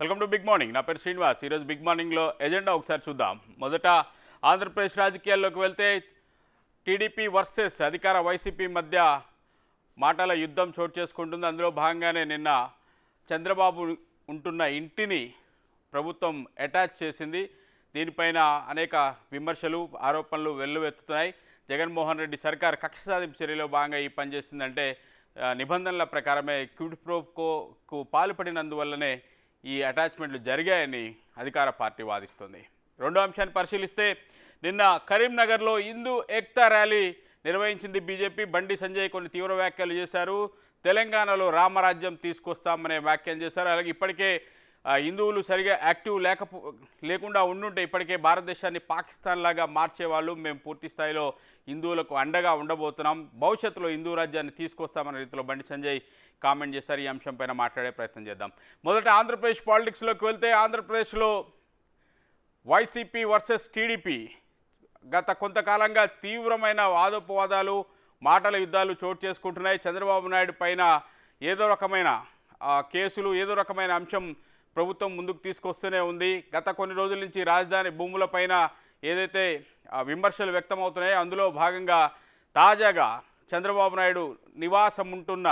Welcome to big morning నా పేరు శ్రీనివాస్ ఈరోజు బిగ్ మార్నింగ్లో ఎజెండా ఒకసారి చూద్దాం మొదట ఆంధ్రప్రదేశ్ రాజకీయాల్లోకి వెళ్తే టీడీపీ వర్సెస్ అధికార వైసీపీ మధ్య మాటల యుద్ధం చోటు చేసుకుంటుంది అందులో భాగంగానే నిన్న చంద్రబాబు ఉంటున్న ఇంటిని ప్రభుత్వం అటాచ్ చేసింది దీనిపైన అనేక విమర్శలు ఆరోపణలు వెల్లువెత్తుతున్నాయి జగన్మోహన్ రెడ్డి సర్కార్ కక్ష సాధింపు చర్యలో భాగంగా ఈ పని చేసిందంటే ఆ, నిబంధనల ప్రకారమే క్విడ్ ప్రోకోకు పాల్పడినందువల్లనే ఈ అటాచ్మెంట్లు జరిగాయని అధికార పార్టీ వాదిస్తుంది రెండో అంశాన్ని పరిశీలిస్తే నిన్న కరీంనగర్లో హిందూ ఏక్తా ర్యాలీ నిర్వహించింది బీజేపీ బండి సంజయ్ కొన్ని తీవ్ర వ్యాఖ్యలు చేశారు తెలంగాణలో రామరాజ్యం తీసుకొస్తామనే వ్యాఖ్యలు చేశారు అలాగే ఇప్పటికే ఆ, హిందువులు సరిగా యాక్టివ్ లేకపో లేకుండా ఉండుంటే ఇప్పటికే భారతదేశాన్ని పాకిస్తాన్ లాగా మార్చేవాళ్ళు మేము పూర్తి స్థాయిలో హిందువులకు అండగా ఉండబోతున్నాం భవిష్యత్తులో హిందూ రాజ్యాన్ని తీసుకొస్తామనే రీతిలో బండి సంజయ్ కామెంట్ చేశారు ఈ అంశం పైన మాట్లాడే ప్రయత్నం చేద్దాం మొదట ఆంధ్రప్రదేశ్ పాలిటిక్స్లోకి వెళ్తే ఆంధ్రప్రదేశ్లో వైసీపీ వర్సెస్ టీడీపీ గత కొంతకాలంగా తీవ్రమైన వాదోపవాదాలు మాటల యుద్ధాలు చోటు చేసుకుంటున్నాయి చంద్రబాబు నాయుడు పైన ఏదో రకమైన ఆ, కేసులు ఏదో రకమైన అంశం ప్రభుత్వం ముందుకు తీసుకొస్తూనే ఉంది గత కొన్ని రోజుల నుంచి రాజధాని భూములపైన ఏదైతే ఆ, విమర్శలు వ్యక్తమవుతున్నాయో అందులో భాగంగా తాజాగా చంద్రబాబు నాయుడు నివాసం ఉంటున్న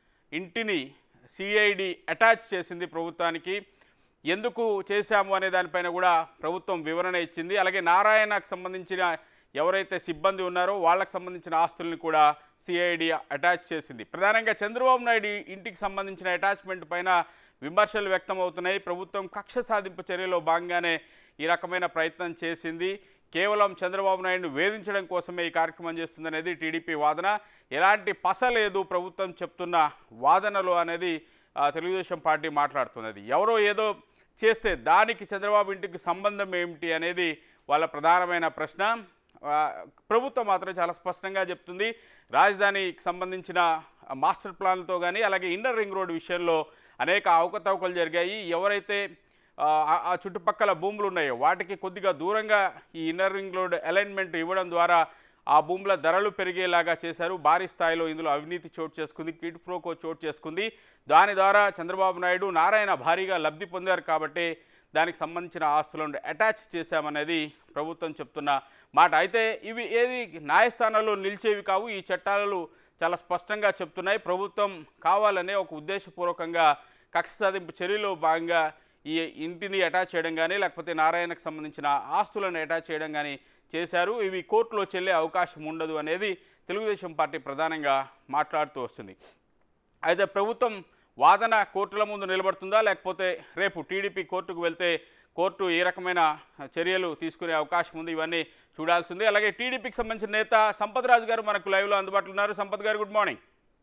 ఇంటిని సిఐడి అటాచ్ చేసింది ప్రభుత్వానికి ఎందుకు చేశాము అనే దానిపైన కూడా ప్రభుత్వం వివరణ ఇచ్చింది అలాగే నారాయణకు సంబంధించిన ఎవరైతే సిబ్బంది ఉన్నారో వాళ్ళకి సంబంధించిన ఆస్తుల్ని కూడా సిఐడి అటాచ్ చేసింది ప్రధానంగా చంద్రబాబు నాయుడు ఇంటికి సంబంధించిన అటాచ్మెంట్ పైన విమర్శలు వ్యక్తమవుతున్నాయి ప్రభుత్వం కక్ష సాధింపు చర్యలో భాగంగానే ఈ రకమైన ప్రయత్నం చేసింది కేవలం చంద్రబాబు నాయుడును వేధించడం కోసమే ఈ కార్యక్రమం చేస్తుందనేది టీడీపీ వాదన ఎలాంటి పస లేదు ప్రభుత్వం చెప్తున్న వాదనలు అనేది ఆ, తెలుగుదేశం పార్టీ మాట్లాడుతున్నది ఎవరో ఏదో చేస్తే దానికి చంద్రబాబు ఇంటికి సంబంధం ఏమిటి అనేది వాళ్ళ ప్రధానమైన ప్రశ్న ఆ, ప్రభుత్వం మాత్రం చాలా స్పష్టంగా చెప్తుంది రాజధానికి సంబంధించిన మాస్టర్ ప్లాన్లతో కానీ అలాగే ఇన్నర్ రింగ్ రోడ్ విషయంలో అనేక అవకతవకలు జరిగాయి ఎవరైతే ఆ, ఆ- ఆ చుట్టుపక్కల భూములు ఉన్నాయో వాటికి కొద్దిగా దూరంగా ఈ ఇన్నర్ రింగ్ రోడ్ అలైన్మెంట్ ఇవ్వడం ద్వారా ఆ భూముల ధరలు పెరిగేలాగా చేశారు భారీ స్థాయిలో ఇందులో అవినీతి చోటు చేసుకుంది కిడ్ ఫ్రోకో చోటు చేసుకుంది దాని ద్వారా చంద్రబాబు నాయుడు నారాయణ భారీగా లబ్ధి పొందారు కాబట్టి దానికి సంబంధించిన ఆస్తులను అటాచ్ చేశామనేది ప్రభుత్వం చెప్తున్న మాట అయితే ఇవి ఏది న్యాయస్థానాల్లో నిలిచేవి కావు ఈ చట్టాలు చాలా స్పష్టంగా చెప్తున్నాయి ప్రభుత్వం కావాలనే ఒక ఉద్దేశపూర్వకంగా కక్ష సాధింపు చర్యలో భాగంగా ఈ ఇంటిని అటాచ్ చేయడం కానీ లేకపోతే నారాయణకు సంబంధించిన ఆస్తులను అటాచ్ చేయడం కానీ చేశారు ఇవి కోర్టులో చెల్లే అవకాశం ఉండదు అనేది తెలుగుదేశం పార్టీ ప్రధానంగా మాట్లాడుతూ వస్తుంది అయితే ప్రభుత్వం వాదన కోర్టుల ముందు నిలబడుతుందా లేకపోతే రేపు టీడీపీ కోర్టుకు వెళ్తే కోర్టు ఏ రకమైన చర్యలు తీసుకునే అవకాశం ఉంది ఇవన్నీ చూడాల్సింది అలాగే టీడీపీకి సంబంధించిన నేత సంపత్ రాజు గారు మనకు లైవ్లో అందుబాటులో ఉన్నారు సంపత్ గారు గుడ్ మార్నింగ్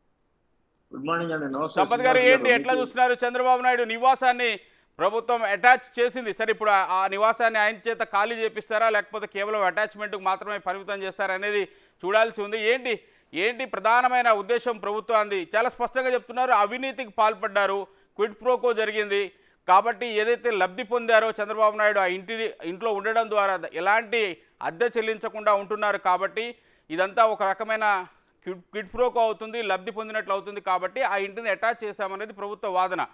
గుడ్ మార్నింగ్ అండి నమస్తే సంపత్ గారు శ్రీనివాస్ ఏంటి ఎట్లా మీకు- చూస్తున్నారు చంద్రబాబు నాయుడు నివాసాన్ని ప్రభుత్వం అటాచ్ చేసింది సరే ఇప్పుడు ఆ- ఆ నివాసాన్ని ఆయన చేత ఖాళీ చేపిస్తారా లేకపోతే కేవలం అటాచ్మెంట్కి మాత్రమే పరిమితం చేస్తారా అనేది చూడాల్సి ఉంది ఏంటి ఏంటి ప్రధానమైన ఉద్దేశం ప్రభుత్వాన్ని చాలా స్పష్టంగా చెప్తున్నారు అవినీతికి పాల్పడ్డారు క్విడ్ ప్రోకో జరిగింది కాబట్టి ఏదైతే లబ్ధి పొందారో చంద్రబాబు నాయుడు ఆ ఇంటి ఇంట్లో ఉండడం ద్వారా ఎలాంటి అద్దె చెల్లించకుండా ఉంటున్నారు కాబట్టి ఇదంతా ఒక రకమైన క్విడ్ క్విడ్ ప్రోకో అవుతుంది లబ్ధి పొందినట్లు అవుతుంది కాబట్టి ఆ ఇంటిని అటాచ్ చేశామనేది ప్రభుత్వ వాదన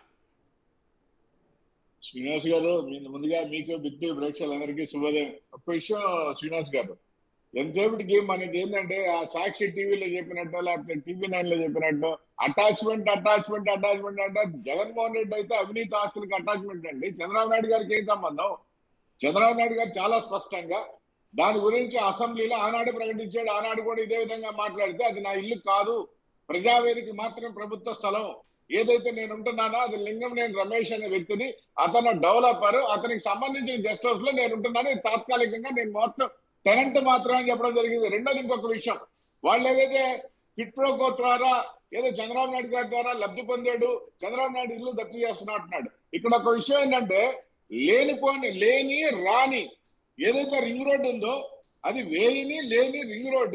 శ్రీనివాస్ గారు మీ- ముందుగా మీకు బిగ్ టీ ప్రేక్షకులందరికీ శుభోదయం ఒక్క విషయం శ్రీనివాస్ గారు ఎంతసేపటికి మనకి ఏంటంటే ఆ సాక్షి టీవీలో చెప్పినట్టు లేకపోతే టీవీ నైన్ లో చెప్పినట్టు అటాచ్మెంట్ అటాచ్మెంట్ అటాచ్మెంట్ అంటే జగన్మోహన్ రెడ్డి అయితే అవినీతి ఆస్తులకు అటాచ్మెంట్ అండి చంద్రబాబు నాయుడు గారికి ఏం సంబంధం చంద్రబాబు నాయుడు గారు చాలా స్పష్టంగా దాని గురించి అసెంబ్లీలో ఆనాడు ప్రకటించాడు ఆనాడు కూడా ఇదే విధంగా మాట్లాడితే అది నా ఇల్లు కాదు ప్రజావేదిక మాత్రం ప్రభుత్వ స్థలం ఏదైతే నేను ఉంటున్నానో అది లింగం నేను రమేష్ అనే వ్యక్తిని అతను డెవలపర్ అతనికి సంబంధించిన గెస్ట్ హౌస్ లో నేను ఉంటున్నాను ఇది తాత్కాలికంగా నేను మొత్తం టెనెంట్ మాత్రమే అని చెప్పడం జరిగింది రెండోది ఇంకొక విషయం వాళ్ళు ఏదైతే కిట్ ప్రోకో ద్వారా ఏదో చంద్రబాబు నాయుడు గారి ద్వారా లబ్ధి పొందాడు చంద్రబాబు నాయుడు ఇల్లు దత్తు చేస్తున్నా అంటున్నాడు ఇక్కడ ఒక విషయం ఏంటంటే లేనిపోని లేని రాని ఏదైతే రింగ్ రోడ్డు ఉందో అది వేయిని లేని రింగ్ రోడ్డు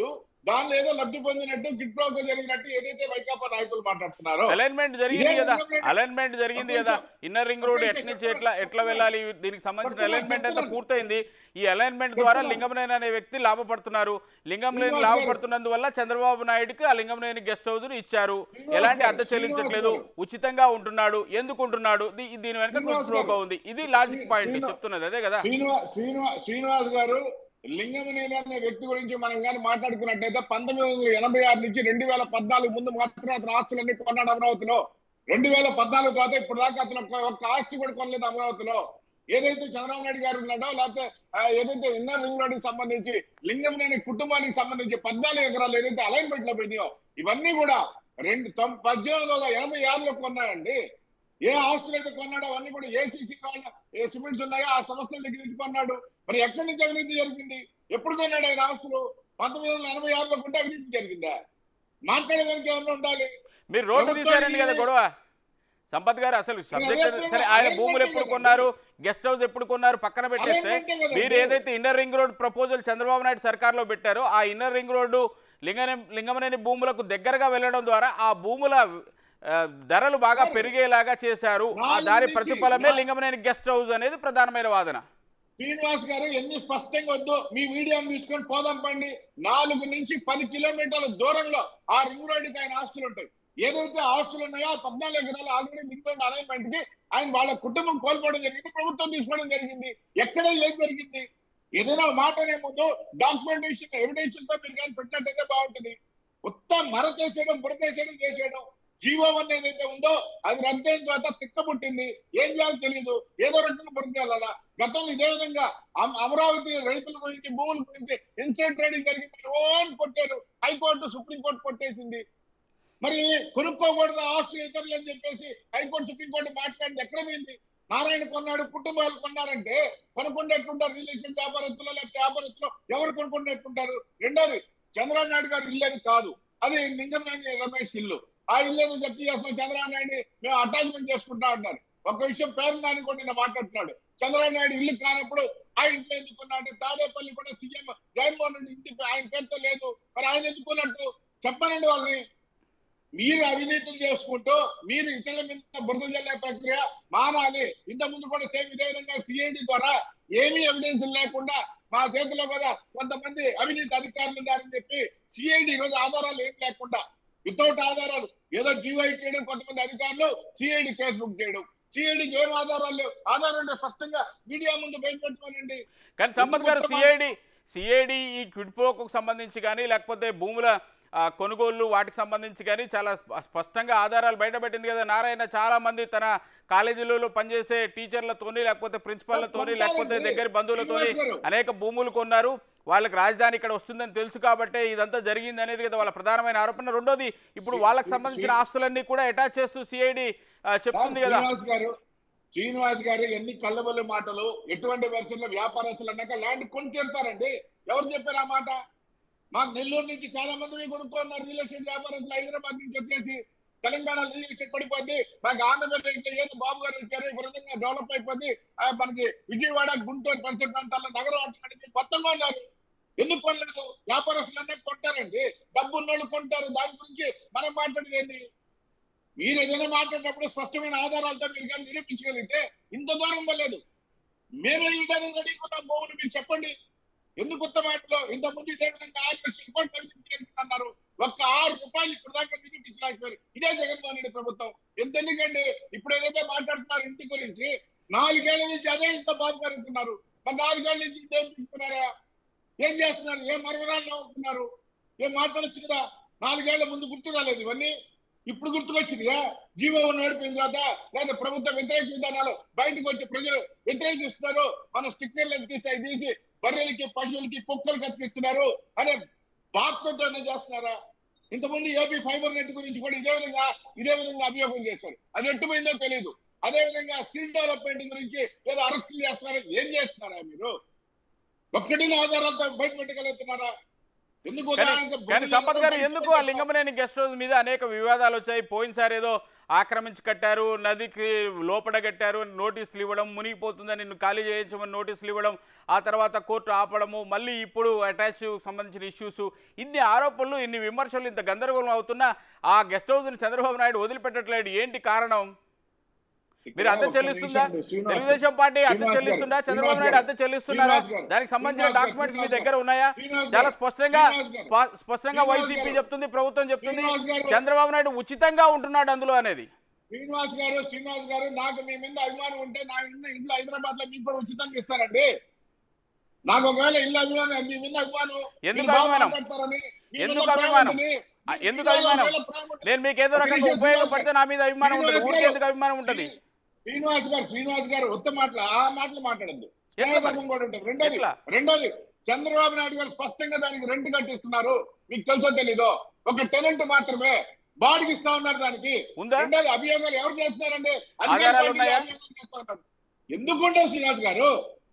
దానిలో ఏదో లబ్ధి పొందినట్టు కిట్ప్రోగా జరిగినట్టు ఏదైతే వైకాపా నాయకులు మాట్లాడుతున్నారో అలైన్మెంట్ జరిగింది ఇదే కదా లింగం అలైన్మెంట్ జరిగింది ఒక్క కదా నిమిషం. ఇన్నర్ రింగ్ రోడ్ ఒక్క ఎట్ నుంచి నిమిషం ఎట్లా ఎట్లా వెళ్ళాలి దీనికి సంబంధించిన చెప్తున్నాను, అలైన్మెంట్ అంతా చెప్తున్నాను. పూర్తయింది ఈ అలైన్మెంట్ ద్వారా చెప్తున్నాను. లింగంనేని అనే వ్యక్తి లాభపడుతున్నారు లింగంనేని శ్రీనివాస్ గారు. లాభపడుతున్నందువల్ల చంద్రబాబు నాయుడుకి ఆ లింగంనేని గెస్ట్ హౌస్ ఇచ్చారు శ్రీనివాస్ ఎలాంటి గారు, అద్దె శ్రీనివాస్ చెల్లించట్లేదు గారు. ఉచితంగా ఉంటున్నాడు ఎందుకు ఉంటున్నాడు దీ- దీని వెనక శ్రీనివాస్ ప్రోగా గారు. ఉంది ఇది లాజిక్ శ్రీ- పాయింట్ శ్రీనివాస్- చెప్తున్నది అదే కదా శ్రీనివాస్ శ్రీనివాస్ శ్రీనివాస్ గారు లింగమనేని అనే వ్యక్తి గురించి మనం కానీ మాట్లాడుకున్నట్టయితే పంతొమ్మిది వందల ఎనభై ఆరు నుంచి రెండు వేల పద్నాలుగు ముందు మాత్రం అతను ఆస్తులన్నీ కొన్నాడు అమరావతిలో రెండు వేల పద్నాలుగు తర్వాత ఇప్పుడు దాకా అతను ఒక్క- ఒక్క ఆస్తి కూడా కొనలేదు అమరావతిలో ఏదైతే చంద్రబాబు నాయుడు గారు ఉన్నాడో లేకపోతే ఆ, ఏదైతే ఇన్నర్ రింగ్ రోడ్ కి సంబంధించి లింగంనేని కుటుంబానికి సంబంధించి పద్నాలుగు ఎకరాలు ఏదైతే అలైన్మెంట్ లో పోయినాయో ఇవన్నీ కూడా రెండు తొం- పద్దెనిమిది వందల ఎనభై ఆరులో కొన్నాయండి ఏ ఆస్తులు అయితే కొన్నాడో అవన్నీ కూడా ఏసీసీ వాళ్ళ ఏ సిమెంట్స్ ఉన్నాయో ఆ సంస్థల దగ్గర నుంచి కొన్నాడు మరి ఎక్కడి నుంచి అవినీతి జరిగింది ఎప్పుడు కొన్నాడు ఆయన ఆస్తులు పంతొమ్మిది వందల ఎనభై ఆరులో కొంటే అవినీతి జరిగిందా మాట్లాడేదానికి ఏమన్నా ఉండాలి మీరు రోడ్డు ప్రభుత్వం తీశారండి కదా ఇది- గొడవ సంపత్ గారు అసలు సబ్జెక్ట్ అదే సరే కదా, ఆయన అదే భూములు కదా ఎప్పుడు కదండి. కొన్నారు గెస్ట్ హౌస్ ఎప్పుడు కొన్నారు పక్కన పెట్టేస్తే అలైన్మెంటే కదండి. మీరు ఏదైతే inner ring road proposal Chandrababu Naidu సర్కార్లో పెట్టారో ఆ ఇన్నర్ రింగ్ రోడ్డు లింగనే లింగమనేని భూములకు దగ్గరగా వెళ్ళడం ద్వారా ఆ భూముల ఆ, ధరలు బాగా పెరిగేలాగా చేశారు ఆ నాలుగు దాని నుంచి ప్రతిఫలమే నా- లింగమనేని గెస్ట్ హౌస్ అనేది ప్రధానమైన వాదన శ్రీనివాస్ గారు ఎన్ని స్పష్టంగా వద్దు మీ మీడియాను తీసుకొని పోదాం పండి నాలుగు నుంచి పది కిలోమీటర్ల దూరంలో ఆ రింగ్ రోడ్డుకి ఆయన ఆస్తులు ఉంటాయి ఏదైతే ఆస్తులు ఉన్నాయో ఆ పద్నాలుగు ఎకరాలు ఆల్రెడీ మిగిలిన అలైన్మెంట్ కి ఆయన వాళ్ళ కుటుంబం కోల్పోవడం జరిగింది ప్రభుత్వం తీసుకోవడం జరిగింది ఎక్కడ ఏం జరిగింది ఏదైనా మాట అనే ముందు డాక్యుమెంటేషన్ ఎవిడెన్స్ తో మీరు కానీ పెట్టినట్టయితే బాగుంటుంది మొత్తం మరకేసేయడం బురకేసేయడం చేసేయడం జీవో వన్ ఏదైతే ఉందో అది రద్దయిన తర్వాత తిక్క పుట్టింది ఏం చేయాలో తెలియదు ఏదో రకంగా బురకేయాలన్నా గతంలో ఇదే విధంగా అమ- అమరావతి రైతుల గురించి భూముల గురించి ఇన్సైడ్ ట్రేడింగ్ జరిగింది ఓన్ కొట్టారు హైకోర్టు సుప్రీంకోర్టు కొట్టేసింది మరి కొనుక్కోకూడదు ఆస్తులు ఇతరులు అని చెప్పేసి హైకోర్టు సుప్రీంకోర్టు మాట్లాడింది ఎక్కడ పోయింది నారాయణ కొన్నాడు కుటుంబాలు కొన్నారంటే కొనుక్కునేట్టుంటారు రియల్ ఎస్టేట్ వ్యాపారస్తులు లేకపోతే వ్యాపారస్తులు ఎవరు కొనుక్కునేట్టుంటారు రెండోది చంద్రబాబు నాయుడు గారు ఇల్లు అది కాదు అది లింగంనేని రమేష్ ఇల్లు ఆ ఇల్లు ఏదో జప్తు చేస్తున్నాం చంద్రబాబు నాయుడిని మేము అటాచ్మెంట్ చేసుకుంటా అంటారు ఒక విషయం పేరు నాని కూడా నిన్న మాట్లాడుతున్నాడు చంద్రబాబు నాయుడు ఇల్లు కానప్పుడు ఆ ఇంట్లో ఎందుకున్నా అంటే తాడేపల్లి కూడా సీఎం జగన్మోహన్ రెడ్డి ఇంటి ఆయన పేరుతో లేదు మరి ఆయన ఎందుకున్నట్టు చెప్పనండి వాళ్ళని మీరు అవినీతులు చేసుకుంటూ మీరు ఇతరుల మీద బురద జల్లే ప్రక్రియ మానాలి ఇంత ముందు కూడా సేమ్ ఇదే విధంగా సిఐడి ద్వారా ఏమీ ఎవిడెన్స్ లేకుండా మా చేతిలో కదా కొంతమంది అవినీతి అధికారులు ఉన్నారని చెప్పి సిఐడి రోజు ఆధారాలు ఏం లేకుండా వితౌట్ ఆధారాలు ఏదో జీవో చేయడం కొంతమంది అధికారులు సిఐడి కేసు బుక్ చేయడం సిఐడికి ఏం ఆధారాలు లేవు ఆధారం అంటే స్పష్టంగా మీడియా ముందు బయటపెట్టుకోనండి కానీ సంపత్ గారు ఎందుకు సిఐడి సిఐడి ఈ క్విడ్ ప్రోకు సంబంధించి కానీ లేకపోతే భూముల ఆ, కొనుగోళ్లు వాటికి సంబంధించి కానీ చాలా స్ప- స్పష్టంగా ఆధారాలు బయటపెట్టింది కదా నారాయణ చాలా మంది తన కాలేజీలలో పనిచేసే టీచర్లతోని లేకపోతే ప్రిన్సిపాల్లతోని లేకపోతే దగ్గర బంధువులతోని శ్రీనివాస్ గారు. అనేక భూములు కొన్నారు వాళ్ళకి రాజధాని ఇక్కడ వస్తుందని తెలుసు కాబట్టే ఇదంతా జరిగింది అనేది కదా వాళ్ళ ప్రధానమైన ఆరోపణ రెండోది ఇప్పుడు వాళ్ళకి సంబంధించిన ఆస్తులన్నీ కూడా అటాచ్ చేస్తూ సిఐడి చెప్తుంది కదా శ్రీనివాస్ గారు శ్రీనివాస్ గారు ఎన్ని కళ్ళబొల్లి మాటలు ఎటువంటి వెర్షన్లో వ్యాపారస్తులు అన్నాక ల్యాండ్ కొని తీరుతారండి ఎవరు చెప్పారు ఆ మాట మాకు నెల్లూరు నుంచి చాలా మంది కొనుక్కున్నారు రియల్ ఎస్టేట్ వ్యాపారస్తులు హైదరాబాద్ నుంచి వచ్చేసి తెలంగాణ రియల్ ఎస్టేట్ పడిపోద్ది మాకు ఆంధ్రప్రదేశ్ లో ఏదో బాబు గారు వచ్చారు ఈ విధంగా డెవలప్ అయిపోద్ది ఆ, మనకి విజయవాడ గుంటూరు పరిసర ప్రాంతాల్లో నగరం అంటానికి కొత్తగా ఉన్నారు ఎందుకు కొనలేదు వ్యాపారస్తులు అన్నీ కొంటారండి డబ్బు ఉన్నోళ్ళు కొంటారు దాని గురించి మనం మాట్లాడేది ఏంటి మీరు ఏదైనా మాట్లాడినప్పుడు స్పష్టమైన ఆధారాలతో మీరు కానీ నిరూపించగలిగితే ఇంత దూరం వెళ్ళలేదు మేమే ఇవ్వడానికి రెడీ ఉన్నాం భూములు మీరు చెప్పండి ఎందుకు కొత్త మాటలో ఇంత ముందు ఇదే విధంగా ఆరు లక్షల కోట్లు అన్నారు ఒక్క ఆరు రూపాయలు ఇప్పుడు దాకా నిరూపించలేకపోయారు ఇదే జగన్మోహన్ రెడ్డి ప్రభుత్వం ఎంత ఎందుకండి ఇప్పుడు ఏదైతే మాట్లాడుతున్నారు ఇంటి గురించి నాలుగేళ్ల నుంచి అదే ఇంత బాధపడుతున్నారు మరి నాలుగేళ్ల నుంచి ఏం తీసుకున్నారా ఏం చేస్తున్నారు ఏం మరవరాలు నవ్వుతున్నారు ఏం మాట్లాడచ్చు కదా నాలుగేళ్ల ముందు గుర్తు రాలేదు ఇవన్నీ ఇప్పుడు గుర్తుకొచ్చిందిగా జీవో నడిపోయిన తర్వాత లేదా ప్రభుత్వ వ్యతిరేక విధానాలు బయటకు వచ్చి ప్రజలు వ్యతిరేకిస్తున్నారు మన స్టిక్కర్లు తీసి తీసి బర్రెలకి పశువులకి కుక్కలకి అతికిస్తున్నారు అనే బాధతో చేస్తున్నారా ఇంతకుముందు ఏపీ ఫైబర్ నెట్ గురించి కూడా ఇదే విధంగా ఇదే విధంగా అభియోగం చేశారు అది ఎట్టుపోయిందో తెలియదు అదే విధంగా స్కిల్ డెవలప్మెంట్ గురించి ఏదో అరెస్టులు చేస్తున్నారు ఏం చేస్తున్నారా మీరు ఒక్కటి ఆధారాలతో బయట పెట్టగలుగుతున్నారా ఎందుకు కానీ ఉదాహరణకు కానీ సంపత్ గారు బురద ఎందుకు ఆ లింగమనేని గెస్ట్ హౌస్ మీద అనేక వివాదాలు వచ్చాయి పోయినసారి ఏదో ఆక్రమించి కట్టారు నదికి లోపల కట్టారు అని నోటీసులు ఇవ్వడం మునిగిపోతుందని నిన్ను ఖాళీ చేయించమని నోటీసులు ఇవ్వడం ఆ తర్వాత కోర్టు ఆపడము మళ్ళీ ఇప్పుడు అటాచ్ సంబంధించిన ఇష్యూస్ ఇన్ని ఆరోపణలు ఇన్ని విమర్శలు ఇంత గందరగోళం అవుతున్నా ఆ గెస్ట్ హౌస్ని చంద్రబాబు నాయుడు వదిలిపెట్టట్లేడు ఏంటి కారణం మీరు అద్దె చెల్లిస్తుందా తెలుగుదేశం పార్టీ అద్దె చెల్లిస్తుందా చంద్రబాబు నాయుడు అద్దె చెల్లిస్తున్నారా దానికి సంబంధించిన డాక్యుమెంట్స్ మీ దగ్గర ఉన్నాయా చాలా స్పష్టంగా స్ప- స్పష్టంగా వైసీపీ చెప్తుంది ప్రభుత్వం చెప్తుంది చంద్రబాబు నాయుడు ఉచితంగా ఉంటున్నాడు అందులో అనేది శ్రీనివాస్ గారు శ్రీనివాస్ గారు నాకు మీ మీద అభిమానం ఉంటే నా ఇంట్లో ఇంట్లో హైదరాబాద్ లో మీకు కూడా ఉచితంగా ఇస్తారండి నాకు ఒకవేళ ఇల్లు అభిమానం మీ మీద అభిమానం ఎందుకు మీరు బాగా అభిమానం? మాట్లాడతారని, మీ మీద ఎందుకు ప్రేమ అభిమానం? ఉంటుంది. ఆ, మీ ఎందుకు మీద అభిమానం? ఒకవేళ ప్రేమ ఉంటుంది. నేను మీకు ఏదో రకంగా శ్రీనివాస్ ఉపయోగపడితే నా మీద అభిమానం ఉంటుంది శ్రీనివాస్ ఊరికే గారు, ఎందుకు అభిమానం ఉంటుంది శ్రీనివాస్ గారు శ్రీనివాస్ గారు ఉత్త మాటలు ఆ మాటలు మాట్లాడద్దు ఎట్లా మరి? స్నేహధర్మం కూడా ఉంటుంది రెండోది ఎట్లా? రెండోది చంద్రబాబు నాయుడు గారు స్పష్టంగా దానికి రెంట్ కట్టిస్తున్నారు మీకు తెలుసో తెలీదో ఒక టెనెంట్ మాత్రమే బాడికి ఇస్తా ఉన్నారు దానికి ఉందా? రెండోది అభియోగాలు ఎవరు చేస్తున్నారండి అధికార ఆధారాలు పార్టీలు ఉన్నాయా? అభియోగాలు చేస్తా ఉన్నారు. ఎందుకుంటావు శ్రీనివాస్ గారు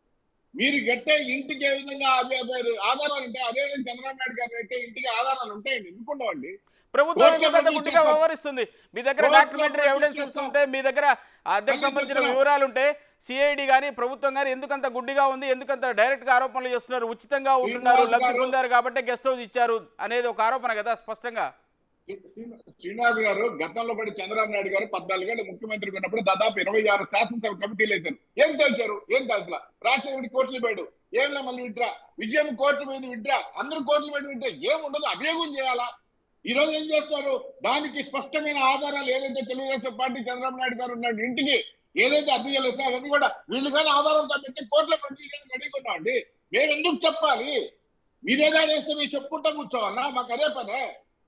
మీరు గట్టే ఇంటికి ఏ విధంగా అభి- అభి- ఆధారాలు ఉంటాయి అదే విధంగా చంద్రబాబు నాయుడు గారు అయితే ఇంటికి ఆధారాలు ఉంటాయండి ఎందుకుండవండి ప్రభుత్వం కోర్టులో ఎందుకు అంత పంపించేస్తాం. గుడ్డిగా వ్యవహరిస్తుంది మీ దగ్గర కోర్టులో డాక్యుమెంటరీ ఎవిడెన్సెస్ పంపించేస్తాం. ఉంటే మీ దగ్గర ఆ అద్దెకు మళ్ళీ సంబంధించిన చెప్తున్నా. వివరాలు ఉంటే సిఐడి కానీ ప్రభుత్వం కానీ ఎందుకంత గుడ్డిగా ఉంది ఎందుకంత డైరెక్ట్ గా ఆరోపణలు చేస్తున్నారు ఉచితంగా ఉంటున్నారు శ్రీనివాస్ లబ్ధి గారు- పొందారు కాబట్టి గెస్ట్ హౌస్ ఇచ్చారు అనేది ఒక ఆరోపణ కదా స్పష్టంగా శ్రీ- శ్రీనివాస్ గారు గతంలో పడి చంద్రబాబు నాయుడు గారు పద్నాలుగేళ్ళు ముఖ్యమంత్రి ఉన్నప్పుడు దాదాపు ఇరవై ఆరు శాసనసభ కమిటీలు వేశారు ఏం తెలిసారు ఏం తెలుసా రాష్ట్రపతి కోర్టులు పోయాడు ఏంలా మళ్ళీ విడ్రా విజయం కోర్టు పోయింది విడ్రా అందరూ కోర్టులు పోయి విడ్రా ఏం ఉండదు అభియోగం చేయాలా ఈ రోజు ఏం చేస్తారు దానికి స్పష్టమైన ఆధారాలు ఏదైతే తెలుగుదేశం పార్టీ చంద్రబాబు నాయుడు గారు ఉన్నాడు ఇంటికి ఏదైతే అద్దె చెల్లిస్తారో అవన్నీ కూడా వీళ్ళు కానీ ఆధారంతో పెట్టి కోర్టులో ప్రతిష్ఠ రెడీగా అండి మేము ఎందుకు చెప్పాలి మీరేదా చేస్తే మీరు చెప్పుకుంటా కూర్చోవాలా మాకు అదే పనే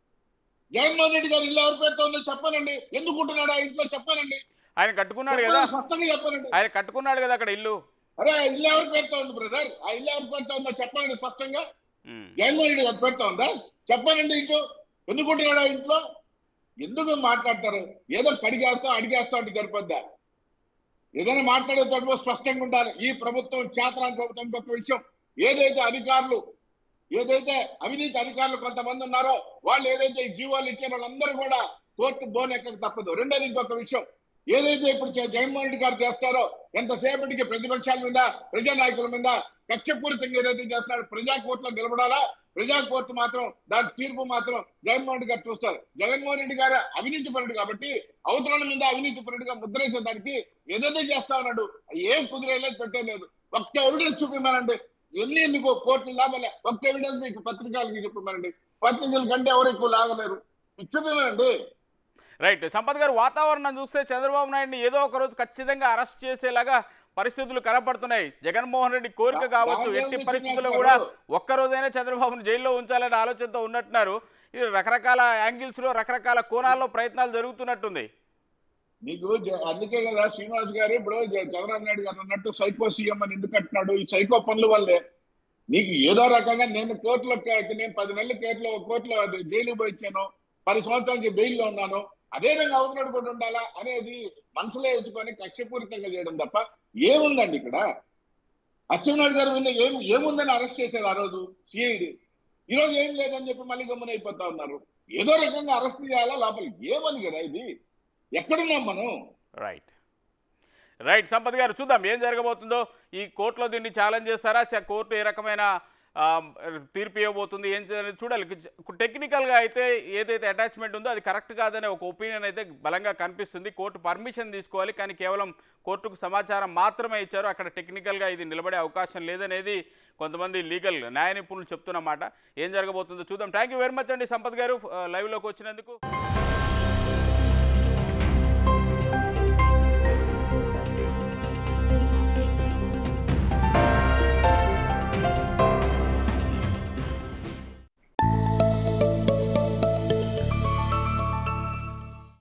జగన్మోహన్ రెడ్డి గారు ఇల్లు ఎవరు పెడుతుందో చెప్పానండి ఎందుకు ఉంటున్నాడు ఆ ఇంట్లో చెప్పానండి ఆయన కట్టుకున్నాడు కదా చెప్పండి, స్పష్టంగా చెప్పానండి ఆయన కట్టుకున్నాడు కదా అక్కడ ఇల్లు అరే ఆ ఇల్లు ఎవరు పెడుతోంది బ్రదర్ ఆ ఇల్లు ఎవరు పెడుతోందో చెప్పండి స్పష్టంగా ఉమ్. జగన్మోహన్ రెడ్డి గారు పెడుతోందా చెప్పానండి ఇంట్లో ఎందుకు ఉంటున్నాడు ఆ ఇంట్లో ఎందుకు మాట్లాడతారు ఏదో కడిగేస్తాం అడిగేస్తాం అంటే సరిపోద్దా ఏదైనా మాట్లాడేటప్పుడు స్పష్టంగా ఉండాలి ఈ ప్రభుత్వం చేతరాని ప్రభుత్వం ఇంకొక విషయం ఏదైతే అధికారులు ఏదైతే అవినీతి అధికారులు కొంతమంది ఉన్నారో వాళ్ళు ఏదైతే ఈ జీవోలు ఇచ్చారో వాళ్ళందరూ కూడా కోర్టు బోన్ ఎక్కక తప్పదు రెండోది ఇంకొక విషయం ఏదైతే ఇప్పుడు చే- జగన్మోహన్ రెడ్డి గారు చేస్తారో ఎంతసేపటికి ప్రతిపక్షాల మీద ప్రజా నాయకుల మీద కక్షపూరితంగా ఏదైతే చేస్తున్నారో ప్రజా కోర్టులో నిలబడాలా ప్రజా కోర్టు మాత్రం దాని తీర్పు మాత్రం జగన్మోహన్ రెడ్డి గారు చూస్తారు జగన్మోహన్ రెడ్డి గారు అవినీతి పరుడు కాబట్టి అవతల మీద అవినీతి పరుడుగా ముద్రేసేదానికి ఏదైతే చేస్తా ఉన్నాడు ఏం కుదిరేలేదు పెట్టలేదు ఒక్క ఎవిడెన్స్ చూపిమానండి ఎన్ని ఎందుకు కోర్టులు లాభలే ఒక్క ఎవిడెన్స్ మీకు పత్రికలకి చూపిమానండి పత్రికల కంటే ఎవరు ఎక్కువ లాగలేరు చూపిమానండి రైట్ సంపత్ గారు వాతావరణం చూస్తే చంద్రబాబు నాయుడిని ఏదో ఒక రోజు ఖచ్చితంగా అరెస్ట్ చేసేలాగా పరిస్థితులు కనపడుతున్నాయి జగన్మోహన్ రెడ్డి కోరిక దా- కావచ్చు దాని ఎట్టి ఏం పరిస్థితుల్లో విషయం కూడా గారు? ఒక్క రోజైనా చంద్రబాబును జైల్లో ఉంచాలనే ఆలోచనతో ఉన్నట్టున్నారు ఇది రకరకాల యాంగిల్స్ లో రకరకాల కోణాల్లో ప్రయత్నాలు జరుగుతున్నట్టుంది నీకు జ- అందుకే కదా శ్రీనివాస్ గారు ఇప్పుడు జ- చంద్రబాబు నాయుడు గారు అన్నట్టు సైకో సీఎం అని ఎందుకు అంటున్నాడు ఈ సైకో పనుల వల్లే నీకు ఏదో రకంగా నేను కోర్టులో క- నేను పది నెలల కోర్టులో కోర్టులో అది జైలు పోయి ఇచ్చాను పది సంవత్సరాలకి బెయిల్లో ఉన్నాను అదే విధంగా అవసరం కూడా ఉండాలా అనేది మనసులో వేసుకొని కక్షపూరితంగా చేయడం తప్ప ఏముందండి ఇక్కడ అచ్చెన్నాయుడు గారు వీళ్ళు ఏం ఏముందని అరెస్ట్ చేశారు ఆ రోజు సిఐడి ఈ రోజు ఏం లేదని చెప్పి మళ్ళీ గమ్మున అయిపోతా ఉన్నారు ఏదో రకంగా అరెస్ట్ చేయాలా లోపల ఏమని కదా ఇది ఎక్కడున్నాం మనం రైట్ రైట్ సంపత్ గారు చూద్దాం ఏం జరగబోతుందో ఈ కోర్టులో దీన్ని ఛాలెంజ్ చేస్తారా చ- కోర్టు ఏ రకమైన ఆ, తీర్పు ఇవ్వబోతుంది ఏం చేయాలి చూడాలి టెక్నికల్గా అయితే ఏదైతే అటాచ్మెంట్ ఉందో అది కరెక్ట్ కాదనే ఒక ఒపీనియన్ అయితే బలంగా కనిపిస్తుంది కోర్టు పర్మిషన్ తీసుకోవాలి కానీ కేవలం కోర్టుకు సమాచారం మాత్రమే ఇచ్చారు అక్కడ టెక్నికల్గా ఇది నిలబడే అవకాశం లేదనేది కొంతమంది లీగల్ న్యాయ నిపుణులు చెప్తున్నమాట ఏం జరగబోతుందో చూద్దాం థ్యాంక్ యూ వెరీ మచ్ అండి సంపత్ గారు ఆ, లైవ్లోకి వచ్చినందుకు